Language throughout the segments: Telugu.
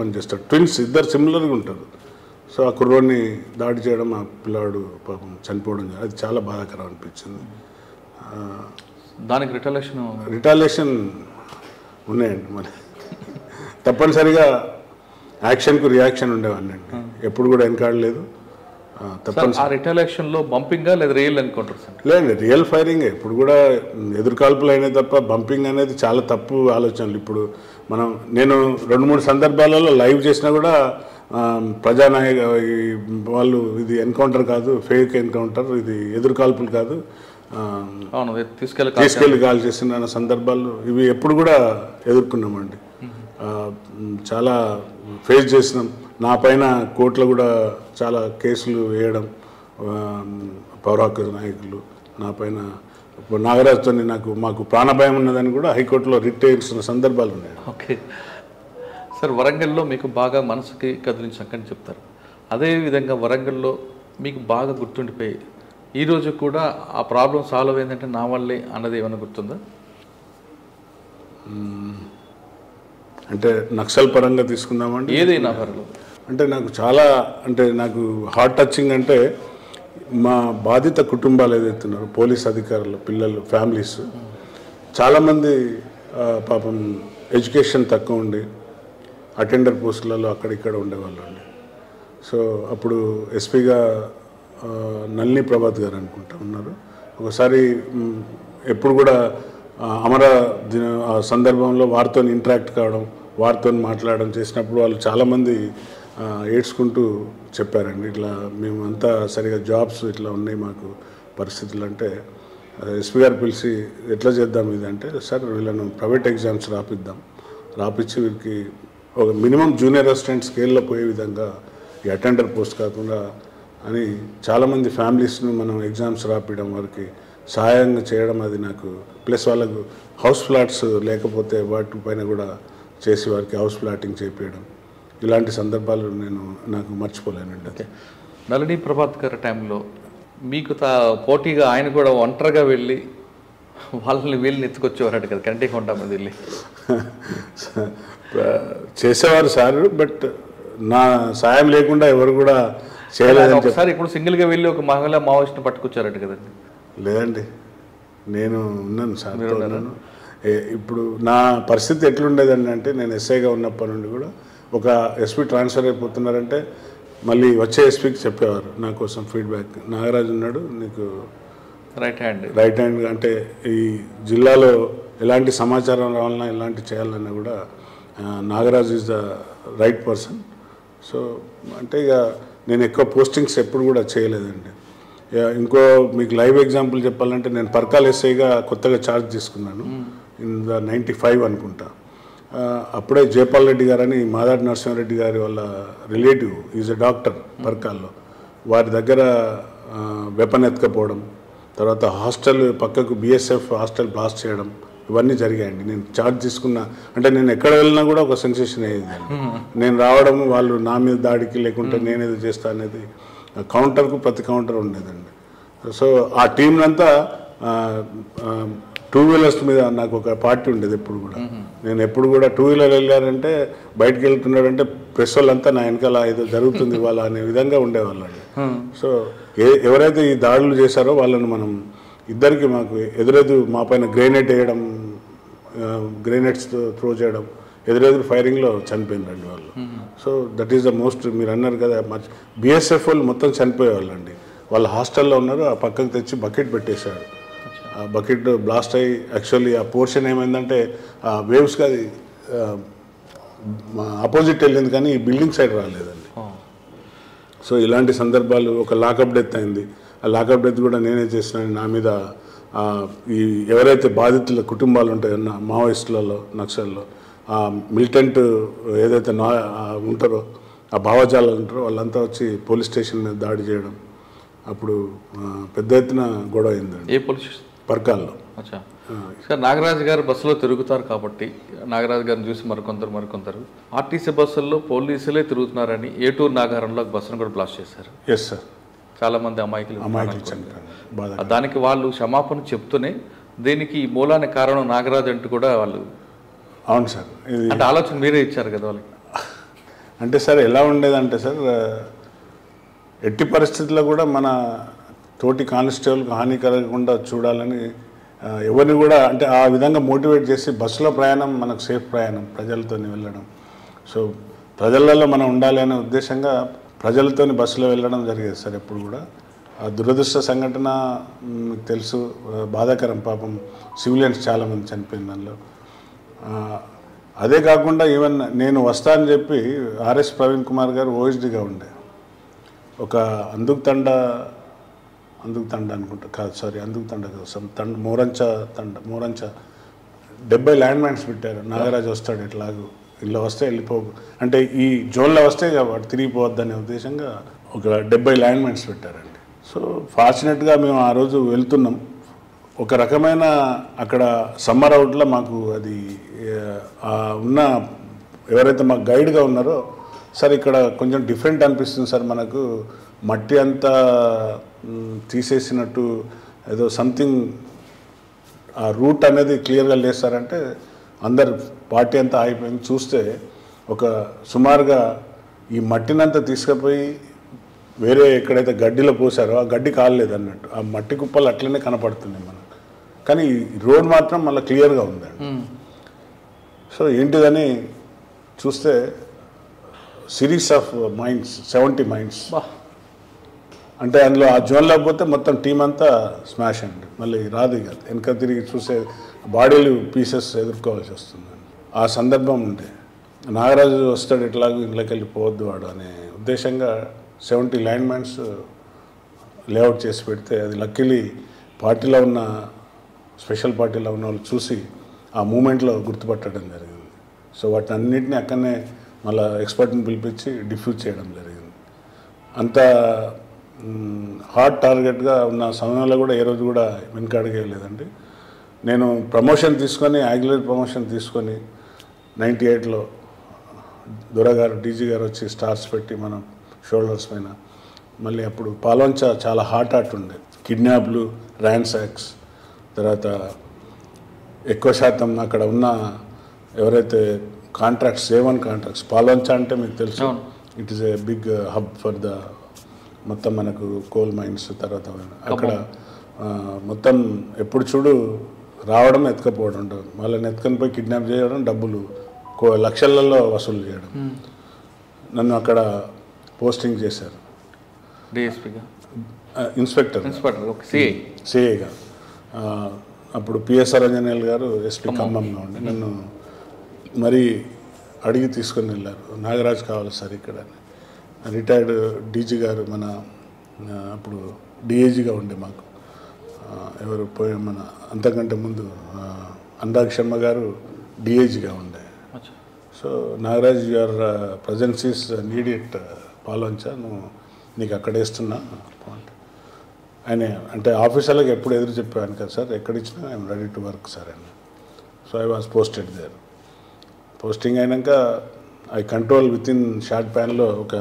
పనిచేస్తాడు ట్విన్స్ ఇద్దరు సిమిలర్గా ఉంటారు సో ఆ కుర్రోడిని దాడి చేయడం ఆ పిల్లాడు పాపం చనిపోవడం అది చాలా బాధాకరం అనిపించింది దానికి రిటలేషన్ రిటాలియేషన్ ఉన్నాయండి మరి తప్పనిసరిగా యాక్షన్కు రియాక్షన్ ఉండేవాడిని అండి ఎప్పుడు కూడా వెనకాడలేదు ఆ, తప్పని ఆ రిటలేషన్ లో బంపింగా లేదా రియల్ ఎన్కౌంటర్స్ అండి లేదండి రియల్ ఫైరింగ్ ఇప్పుడు కూడా ఎదురుకాల్పులు అయినాయి తప్ప బంపింగ్ అనేది చాలా తప్పు ఆలోచనలు ఇప్పుడు మనం నేను రెండు మూడు సందర్భాలలో లైవ్ చేసినా కూడా ఆ, ప్రజానాయక ఈ వాళ్ళు ఇది ఎన్కౌంటర్ కాదు ఫేక్ ఎన్కౌంటర్ ఇది ఎదురుకాల్పులు కాదు ఆ, అవును తీసుకెళ్ళి తీసుకెళ్లి కాల్ చేసిన సందర్భాలు ఇవి ఎప్పుడు కూడా ఎదుర్కొన్నామండి ఆ, మ్, చాలా ఫేస్ చేసినాం నా పైన కోర్టులో కూడా చాలా కేసులు వేయడం ఆ, పౌరాక నాయకులు నా పైన ఇప్పుడు నాగరాజుతో నాకు మాకు ప్రాణభయం ఉన్నదని కూడా హైకోర్టులో రిట్ వేసిన సందర్భాలు ఉన్నాయి ఓకే సార్ వరంగల్లో మీకు బాగా మనసుకి కదిలించిన సంగతి చెప్తారు అదే విధంగా వరంగల్లో మీకు బాగా గుర్తుండిపోయి ఈ రోజు కూడా ఆ ప్రాబ్లం సాల్వ్ అయిందంటే నా వల్లే అన్నది ఏమైనా గుర్తుందా అంటే నక్సల్ పరంగా తీసుకుందామండి ఏదైనా పర్లేదు అంటే నాకు చాలా అంటే నాకు హార్ట్ టచింగ్ అంటే మా బాధిత కుటుంబాలు ఏదైతే ఉన్నారో పోలీస్ అధికారులు పిల్లలు ఫ్యామిలీస్ చాలామంది ఆ, పాపం ఎడ్యుకేషన్ తక్కువ ఉండి అటెండర్ పోస్టులలో అక్కడ ఇక్కడ ఉండేవాళ్ళు అండి సో అప్పుడు ఎస్పీగా నల్ని ప్రభాత్ గారు అనుకుంటా ఉన్నారు ఒకసారి మ్, ఎప్పుడు కూడా ఆ, అమర దిన ఆ సందర్భంలో వారితో ఇంటరాక్ట్ కావడం వారితో మాట్లాడడం చేసినప్పుడు వాళ్ళు చాలామంది ఆ, ఏడ్చుకుంటూ చెప్పారండి ఇట్లా మేము అంతా సరిగా జాబ్స్ ఇట్లా ఉన్నాయి మాకు పరిస్థితులు అంటే ఎస్పీ గారు పిలిచి ఎట్లా చేద్దాం ఇది అంటే సార్ వీళ్ళను ప్రైవేట్ ఎగ్జామ్స్ రాపిద్దాం రాపిచ్చి వీరికి ఒక మినిమం జూనియర్ అసిస్టెంట్ స్కేల్లో పోయే విధంగా ఈ అటెండర్ పోస్ట్ కాకుండా అని చాలామంది ఫ్యామిలీస్ను మనం ఎగ్జామ్స్ రాపియడం వారికి సహాయంగా చేయడం అది నాకు ప్లస్ వాళ్ళకు హౌస్ ఫ్లాట్స్ లేకపోతే వాటి పైన కూడా చేసి వారికి హౌస్ ఫ్లాటింగ్ చేపించడం ఇలాంటి సందర్భాలు నేను నాకు మర్చిపోలేనండి అది నళిని ప్రభాత్ గారి టైంలో మీకు తా పోటీగా ఆయన కూడా ఒంటరిగా వెళ్ళి వాళ్ళని వీళ్ళని ఎత్తుకొచ్చేవారట కదా కంటే కొంటా మీద వెళ్ళి చేసేవారు సార్ బట్ నా సాయం లేకుండా ఎవరు కూడా ఆయన చేయలేదని చెప్పి ఒకసారి ఇప్పుడు సింగిల్గా వెళ్ళి ఒక మహిళా మావోయిస్ట్ని పట్టుకొచ్చారట కదండి లేదండి నేను ఉన్నాను సార్తో ఉన్నాను ఏ- ఇప్పుడు నా పరిస్థితి ఎట్లుండేదండి అంటే నేను ఎస్ఐగా ఉన్నప్పటి నుండి కూడా ఒక ఎస్పీ ట్రాన్స్ఫర్ అయిపోతున్నారంటే మళ్ళీ వచ్చే ఎస్పీకి చెప్పేవారు నా కోసం ఫీడ్బ్యాక్ నాగరాజు ఉన్నాడు నీకు రైట్ హ్యాండ్ రైట్ హ్యాండ్ అంటే ఈ జిల్లాలో ఎలాంటి సమాచారం రావాలన్నా ఎలాంటి చేయాలన్నా కూడా ah, Nagaraj is the right person so అంటే ఇక నేను ఎక్కువ పోస్టింగ్స్ ఎప్పుడు కూడా చేయలేదండి ఇక ఇంకో మీకు లైవ్ ఎగ్జాంపుల్ చెప్పాలంటే నేను పర్కాల్ ఎస్ఐగా కొత్తగా ఛార్జ్ తీసుకున్నాను ఇన్ ద నైంటీ ఫైవ్ అనుకుంటా ఆ, అప్పుడే జయపాల్ రెడ్డి గారని మాదాడి నరసింహారెడ్డి గారి వాళ్ళ రిలేటివ్ ఈజ్ అ డాక్టర్ పర్కాల్లో వారి దగ్గర వెపన్ ఎత్తుకపోవడం తర్వాత హాస్టల్ పక్కకు బిఎస్ఎఫ్ హాస్టల్ బ్లాస్ట్ చేయడం ఇవన్నీ జరిగాయండి నేను ఛార్జ్ తీసుకున్న అంటే నేను ఎక్కడ వెళ్ళినా కూడా ఒక సెన్సేషన్ అయ్యేది నేను రావడం వాళ్ళు నా మీద దాడికి లేకుంటే నేను ఏదో చేస్తా అనేది కౌంటర్కు ప్రతి కౌంటర్ ఉండేదండి సో ఆ టీం అంతా టూ వీలర్స్ మీద నాకు ఒక పార్టీ ఉండేది ఎప్పుడు కూడా నేను ఎప్పుడు కూడా టూ వీలర్ వెళ్ళారంటే బయటకు వెళ్తున్నాడంటే ప్రెస్ వాళ్ళంతా నా వెనకాల ఏదో జరుగుతుంది ఇవాళ అనే విధంగా ఉండేవాళ్ళండి సో ఏ ఎవరైతే ఈ దాడులు చేశారో వాళ్ళని మనం ఇద్దరికి మాకు ఎదురెదు మా పైన గ్రేనేట్ వేయడం గ్రేనేట్స్ త్రో చేయడం ఎదురెదురు ఫైరింగ్లో చనిపోయినారండి వాళ్ళు so that is the most మీరు అన్నారు కదా బిఎస్ఎఫ్ వాళ్ళు మొత్తం చనిపోయేవాళ్ళండి వాళ్ళు హాస్టల్లో ఉన్నారు ఆ పక్కకు తెచ్చి బకెట్ పెట్టేశాడు ఆ బకెట్ బ్లాస్ట్ అయ్యి యాక్చువల్లీ ఆ పోర్షన్ ఏమైందంటే ఆ వేవ్స్కి అది అపోజిట్ వెళ్ళింది కానీ ఈ బిల్డింగ్ సైడ్ రాలేదండి సో ఇలాంటి సందర్భాలు ఒక లాకప్ డెత్ అయింది ఆ లాకప్ డెత్ కూడా నేనే చేసినాను నా మీద ఆ, ఈ ఎవరైతే బాధితుల కుటుంబాలు ఉంటాయో నా మావోయిస్టులలో నక్సల్లో ఆ మిలిటెంట్ ఏదైతే నా ఆ ఉంటారో ఆ భావజాలాలు ఉంటారో వాళ్ళంతా వచ్చి పోలీస్ స్టేషన్ మీద దాడి చేయడం అప్పుడు ఆ, పెద్ద ఎత్తున గొడవ అయిందండి ఏ పోలీస్ స్టేషన్ పర్కాల్లో అచ్చా సార్ నాగరాజు గారు బస్సులో తిరుగుతారు కాబట్టి నాగరాజు గారిని చూసి మరికొందరు మరికొందరు ఆర్టీసీ బస్సుల్లో పోలీసులే తిరుగుతున్నారని ఏటూరు నాగారంలో ఒక బస్సును కూడా బ్లాస్ట్ చేశారు ఎస్ సార్ చాలా మంది అమాయకులు అమాయకులు చనిపోయారు బాధ దానికి వాళ్ళు క్షమాపణ చెప్తూనే దీనికి ఈ మూలానికి కారణం నాగరాజు అంటూ కూడా వాళ్ళు అవును సార్ ఇది అంటే ఆలోచన మీరే ఇచ్చారు కదా వాళ్ళకి అంటే సార్ ఎలా ఉండేదంటే సార్ ఆ, ఎట్టి పరిస్థితుల్లో కూడా మన తోటి కానిస్టేబుల్కి హాని కలగకుండా చూడాలని ఆ, ఎవరిని కూడా అంటే ఆ విధంగా మోటివేట్ చేసి బస్సులో ప్రయాణం మనకు సేఫ్ ప్రయాణం ప్రజలతో వెళ్ళడం సో ప్రజలలో మనం ఉండాలి అనే ఉద్దేశంగా ప్రజలతోని బస్సులో వెళ్ళడం జరిగేది సార్ ఎప్పుడు కూడా ఆ దురదృష్ట సంఘటన మ్, మీకు తెలుసు ఆ, బాధాకరం పాపం సివిలియన్స్ చాలామంది చనిపోయిన దానిలో ఆ, అదే కాకుండా ఈవెన్ నేను వస్తా అని చెప్పి ఆర్ఎస్ ప్రవీణ్ కుమార్ గారు ఓఎస్డిగా ఉండే ఒక అందుకు తండ అందుకు తండ అనుకుంటా కాదు సారీ అందుకు తండ కాదు సమ్ తండ మోరంచ తండ మోరంచ డెబ్బై ల్యాండ్ మైన్స్ పెట్టారు నాగరాజు వస్తాడు ఎట్లాగూ ఇల్లు వస్తే వెళ్ళిపో అంటే ఈ జోన్లో వస్తే ఇక వాడు తిరిగిపోవద్దనే ఉద్దేశంగా ఒక డెబ్బై ల్యాండ్ మైన్స్ పెట్టారండి సో ఫార్చునేట్గా మేము ఆ రోజు వెళ్తున్నాం ఒక రకమైన అక్కడ సమ్మర్ అవుట్లో మాకు అది ఆ, ఉన్న ఎవరైతే మాకు గైడ్గా ఉన్నారో సార్ ఇక్కడ కొంచెం డిఫరెంట్ అనిపిస్తుంది సార్ మనకు మట్టి అంతా మ్, తీసేసినట్టు ఏదో సంథింగ్ ఆ రూట్ అనేది క్లియర్గా లేదు సార్ అంటే అందరు పార్టీ అంతా అయిపోయింది చూస్తే ఒక సుమారుగా ఈ మట్టినంతా తీసుకుపోయి వేరే ఎక్కడైతే గడ్డిలో పోసారో ఆ గడ్డి కాలేదు అన్నట్టు ఆ మట్టి కుప్పలు అట్లనే కనపడుతున్నాయి మనకు కానీ ఈ రోడ్ మాత్రం మళ్ళీ క్లియర్గా ఉందండి సో ఏంటిదని చూస్తే series of mines seventy mines బా అంటే అందులో ఆ జోన్లో పోతే మొత్తం టీం అంతా స్మాష్ అండి మళ్ళీ రాదు ఇక వెనక తిరిగి చూసే బాడీలు పీసెస్ ఎదుర్కోవాల్సి వస్తుంది ఆ సందర్భం ఉండే నాగరాజు వస్తాడు ఎట్లాగో ఇంట్లోకి వెళ్ళి పోవద్దు వాడు అనే ఉద్దేశంగా సెవెంటీ ల్యాండ్ మైన్స్ లేఅవుట్ చేసి పెడితే అది లక్కీలీ పార్టీలో ఉన్న స్పెషల్ పార్టీలో ఉన్న వాళ్ళు చూసి ఆ మూమెంట్లో గుర్తుపట్టడం జరిగింది సో వాటిని అన్నింటినీ అక్కడనే మళ్ళీ ఎక్స్పర్ట్ని పిలిపించి డిఫ్యూజ్ చేయడం జరిగింది అంత హార్డ్ టార్గెట్గా ఉన్న సమయంలో కూడా ఏ రోజు కూడా వెనకాడగలేదండి నేను ప్రమోషన్ తీసుకొని యాగ్యులర్ ప్రమోషన్ తీసుకొని నైంటీ ఎయిట్లో దొరగారు డీజీ గారు వచ్చి స్టార్స్ పెట్టి మనం షోల్డర్స్ పైన మళ్ళీ అప్పుడు పాలోంచ చాలా హాట్ హాట్ ఉండే కిడ్నాప్లు ర్యాన్సాక్స్ తర్వాత ఎక్కువ శాతం అక్కడ ఉన్న ఎవరైతే కాంట్రాక్ట్స్ సేవన్ కాంట్రాక్ట్స్ పాలోంచ అంటే మీకు తెలుసు అవును. It is a big hub for the మొత్తం మనకు కోల్ మైన్స్ తర్వాత అక్కడ ఆ, మొత్తం ఎప్పుడు చూడు రావడం ఎత్తుకపోవడం ఉంటుంది వాళ్ళని ఎత్తుకొని పోయి కిడ్నాప్ చేయడం డబ్బులు కో- లక్షలలో వసూలు చేయడం నన్ను అక్కడ పోస్టింగ్ చేశారు డిఎస్పీగా ఆ, ఇన్స్పెక్టర్ ఇన్స్పెక్టర్ ఒక సిఐ సిఏగా అప్పుడు పిఎస్ఆర్ అంజనేయులు గారు ఎస్పీ ఖమ్మంలో ఉండి నన్ను మరీ అడిగి తీసుకొని వెళ్ళారు నాగరాజ్ కావాలి సార్ ఇక్కడ అని రిటైర్డ్ డీజీ గారు మన ఆ, అప్పుడు డిఏజీగా ఉండే మాకు ఆ, ఎవరు పోయి మన అంతకంటే ముందు ఆ, అనురాగ్ శర్మ గారు డిఏజీగా ఉండే అచ్చా so Nagaraj your presence is needed at Palvoncha నువ్వు నీకు అక్కడ వేస్తున్నా అంటే ఆయన అంటే ఆఫీసర్లకు ఎప్పుడు ఎదురు చెప్పాను కదా సార్ ఎక్కడ ఇచ్చినా I'm ready to work sir అని so I was posted there posting అయినాక I control within short ప్యాన్లో ఒక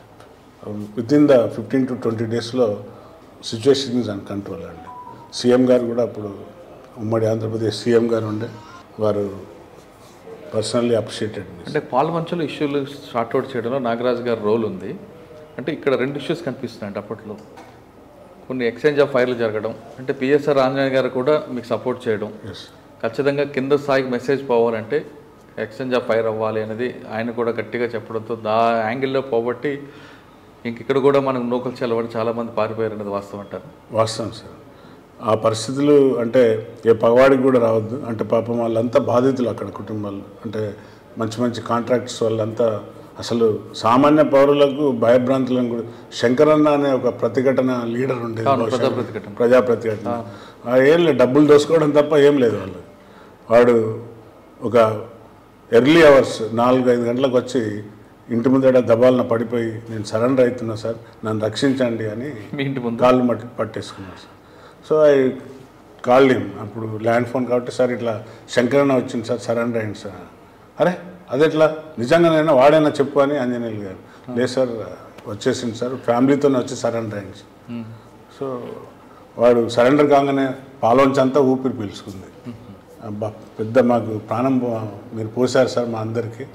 within the fifteen to twenty డేస్లో సిచ్యువేషన్ ఇస్ అన్ కంట్రోల్ అండి సీఎం గారు కూడా అప్పుడు ఉమ్మడి ఆంధ్రప్రదేశ్ సీఎం గారు ఉండే వారు పర్సనల్లీ అప్రిషియేటెడ్ మీ అంటే పాల్మంచులో ఇష్యూలు సార్ట్అవుట్ చేయడంలో నాగరాజు గారి రోల్ ఉంది అంటే ఇక్కడ రెండు ఇష్యూస్ కనిపిస్తున్నాయండి అప్పట్లో కొన్ని ఎక్స్చేంజ్ ఆఫ్ ఫైర్లు జరగడం అంటే పిఎస్ఆర్ ఆంజనేయ గారు కూడా మీకు సపోర్ట్ చేయడం ఎస్ ఖచ్చితంగా కింద స్థాయికి మెసేజ్ పోవాలంటే ఎక్స్చేంజ్ ఆఫ్ ఫైర్ అవ్వాలి అనేది ఆయన కూడా గట్టిగా చెప్పడంతో దా యాంగిల్లో పోబట్టి ఇంక ఇక్కడ కూడా మనకు నూకలు చల్లబడి చాలామంది పారిపోయారు అనేది వాస్తవం అంటారు వాస్తవం సార్ ఆ పరిస్థితులు అంటే ఏ పగవాడికి కూడా రావద్దు అంటే పాపం వాళ్ళంతా బాధితులు అక్కడ కుటుంబాలు అంటే మంచి మంచి కాంట్రాక్ట్స్ వాళ్ళంతా అసలు సామాన్య పౌరులకు భయభ్రాంతులను కూడా శంకరన్న అనే ఒక ప్రతిఘటన లీడర్ ఉండేది అవును, బహుశా. ప్రజా ప్రతిఘటన. ప్రజా ప్రతిఘటన ఆ ఏం లేదు డబ్బులు దోసుకోవడం తప్ప ఏం లేదు వాళ్ళు వాడు ఒక ఎర్లీ అవర్స్ నాలుగు ఐదు గంటలకు వచ్చి ఇంటి ముందర దబాలన పడిపోయి నేను సరెండర్ అవుతున్నా సార్ నన్ను రక్షించండి అని మీ ఇంటి ముందు కాళ్ళు మట్టి పట్టేసుకున్నారు sir so I called him అప్పుడు ల్యాండ్ ఫోన్ కాబట్టి సార్ ఇట్లా శంకరన్న వచ్చింది సార్ సరెండర్ అయింది సార్ అరే అదెట్లా నిజంగానైనా వాడైనా చెప్పు అని ఆంజనేయులు గారు లేదు సార్ వచ్చేసింది సార్ ఫ్యామిలీతోనే వచ్చి సరెండర్ అయింది సార్ సో వాడు సరెండర్ కాగానే పాలోంచంతా ఊపిరి పీల్చుకుంది అబ్బా పెద్ద మాకు ప్రాణం పో- మీరు పోసారు సార్ మా అందరికీ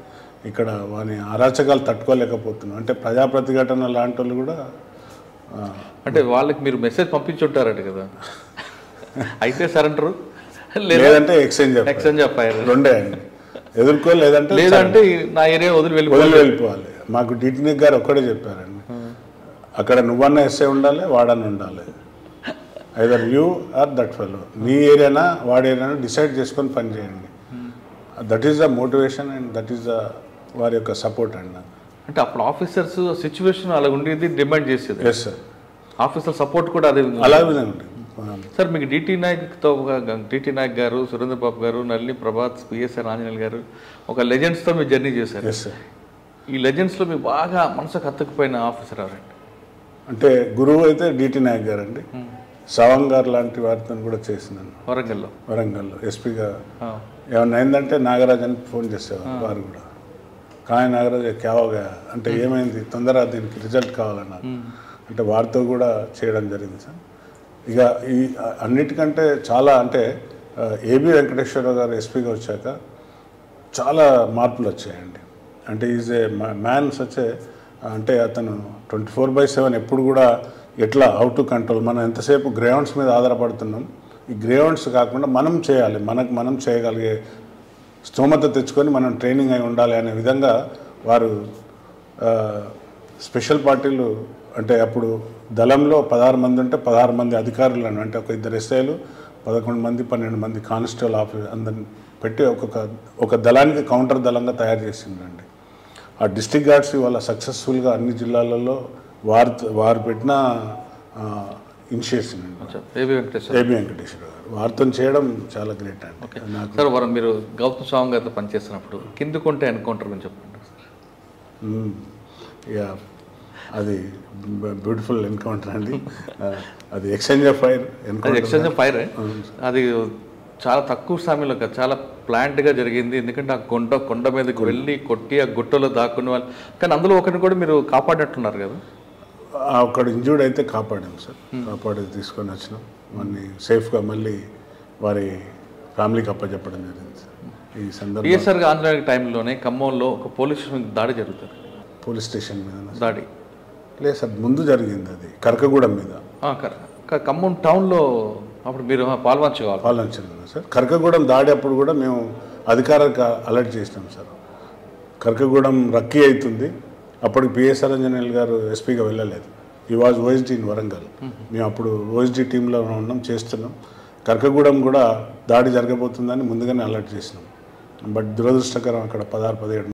ఇక్కడ వాని అరాచకాలు తట్టుకోలేకపోతున్నాం అంటే ప్రజా ప్రతిఘటన లాంటి వాళ్ళు కూడా ఆ, అంటే వాళ్ళకి మీరు మెసేజ్ పంపించుంటారట కదా అయితే సరెండరు లేదా లేదంటే ఎక్స్చేంజ్ చెప్పాలి. ఎక్స్చేంజ్ చెప్పారు రెండే అండి ఎదుర్కో లేదంటే లేదంటే నా ఏరియా వదిలి వెళ్ళిపో వదిలి వెళ్ళిపోవాలి మాకు డిటినిక్ గారు ఒక్కడే చెప్పారండి అక్కడ నువ్వన్నా ఎస్ఏ ఉండాలి వాడని ఉండాలి either you are that fellow నీ ఏరియానా వాడి ఏరియానా డిసైడ్ చేసుకొని పని చేయండి that is the motivation and that is the వారి యొక్క సపోర్ట్ అండి నాకు అంటే అప్పుడు ఆఫీసర్స్ సిచ్యువేషన్ అలా ఉండేది డిమాండ్ చేసేది ఎస్ సార్ ఆఫీసర్ సపోర్ట్ కూడా అదే ఉంది. అలా విధంగా సార్ మీకు డిటి నాయక్తో డిటి నాయక్ గారు సురేంద్ర బాబు గారు నల్లి ప్రభాత్ పిఎస్ఆర్ ఆంజనేయులు గారు ఒక లెజెండ్స్తో మీరు జర్నీ చేశారు ఎస్ సార్ ఈ లెజెండ్స్లో మీకు బాగా మనసుకు హత్తుకుపోయిన ఆఫీసర్ ఎవరండి అంటే గురువు అయితే డిటి నాయక్ గారు అండి సవంగ్ గారు లాంటి వారితో కూడా చేసినాను వరంగల్లో వరంగల్లో ఎస్పీగా ఆ. ఏమన్నా అయిందంటే నాగరాజ్ అని ఫోన్ చేసేవారు వారు కూడా కాయ నాగరాజ్ క్యావగా అంటే ఏమైంది తొందరగా దీనికి రిజల్ట్ కావాలి నాకు అంటే వారితో కూడా చేయడం జరిగింది సార్ ఇక ఈ అన్నిటికంటే చాలా అంటే ఏబి వెంకటేశ్వరరావు గారు ఎస్పీగా వచ్చాక చాలా మార్పులు వచ్చాయండి అంటే ఈజ్ ఏ మ్యాన్ వచ్చే అంటే అతను ట్వంటీ ఫోర్ బై సెవెన్ ఎప్పుడు కూడా ఎట్లా హౌ టు కంట్రోల్ మనం ఎంతసేపు గ్రేవౌండ్స్ మీద ఆధారపడుతున్నాం ఈ గ్రేవౌండ్స్ కాకుండా మనం చేయాలి మనకు మనం చేయగలిగే స్తోమత తెచ్చుకొని మనం ట్రైనింగ్ అయి ఉండాలి అనే విధంగా వారు ఆ, స్పెషల్ పార్టీలు అంటే అప్పుడు దళంలో పదహారు మంది ఉంటే పదహారు మంది అధికారులను అంటే ఒక ఇద్దరు ఎస్ఐలు పదకొండు మంది పన్నెండు మంది కానిస్టేబుల్ ఆఫీస్ అందరిని పెట్టి ఒక్కొక్క ఒక దళానికి కౌంటర్ దళంగా తయారు చేసిందండి ఆ డిస్టిక్ గార్డ్స్ ఇవాళ సక్సెస్ఫుల్గా అన్ని జిల్లాలలో వారు వారు పెట్టిన ఇనిషియేషన్ అండి ఏబి వెంకటేశ్వర ఏబి వెంకటేశ్వర గారు వారితో చేయడం చాలా గ్రేట్ అండి నాకు సార్ వారు మీరు గౌతమ్ స్వామి గారితో పనిచేస్తున్నప్పుడు కిందకుంటే ఎన్కౌంటర్ గురించి చెప్పండి మ్మ్. యా అది బ్యూటిఫుల్ ఎన్కౌంటర్ అండి ఆ, అది ఎక్స్చేంజ్ ఆఫ్ ఫైర్ అది ఎన్కౌంటర్ ఎక్స్చేంజ్ ఆఫ్ ఫైర్ అది చాలా తక్కువ సమయంలో కాదు చాలా ప్లాంట్గా జరిగింది ఎందుకంటే ఆ కొండ కొండ మీదకి వెళ్ళి కొట్టి ఆ గుట్టలో దాక్కునే వాళ్ళు కానీ అందులో ఒకరిని కూడా మీరు కాపాడినట్టున్నారు కదా అక్కడ ఇంజూర్డ్ అయితే కాపాడాం సార్ కాపాడి తీసుకొని వచ్చినాం వాడిని సేఫ్గా మళ్ళీ వారి ఫ్యామిలీకి అప్పచెప్పడం జరిగింది సార్ ఈ సందర్భం పిఎస్ఆర్ ఆంధ్ర టైంలోనే ఖమ్మంలో ఒక పోలీస్ స్టేషన్ మీద దాడి జరుగుతుంది పోలీస్ స్టేషన్ మీద దాడి లేదు సార్ ముందు జరిగింది అది కరకగూడెం మీద ఆ, క- క- ఖమ్మం టౌన్లో అప్పుడు మీరు పాల్పంచుకోవాలి పాలించింది సార్ కరకగూడెం దాడి అప్పుడు కూడా మేము అధికారులకు అలర్ట్ చేసినాం సార్ కరకగూడెం రక్కీ అవుతుంది అప్పటికి పిఎస్ఆర్ అంజనేయులు గారు ఎస్పీగా వెళ్ళలేదు ఈ వాజ్ ఓఎస్డీ ఇన్ వరంగల్ మేము అప్పుడు ఓఎస్డీ టీంలో ఉన్నాం చేస్తున్నాం కరకగూడెం కూడా దాడి జరగబోతుందని ముందుగానే అలర్ట్ చేసినాం బట్ దురదృష్టకరం అక్కడ పదహారు పదిహేడు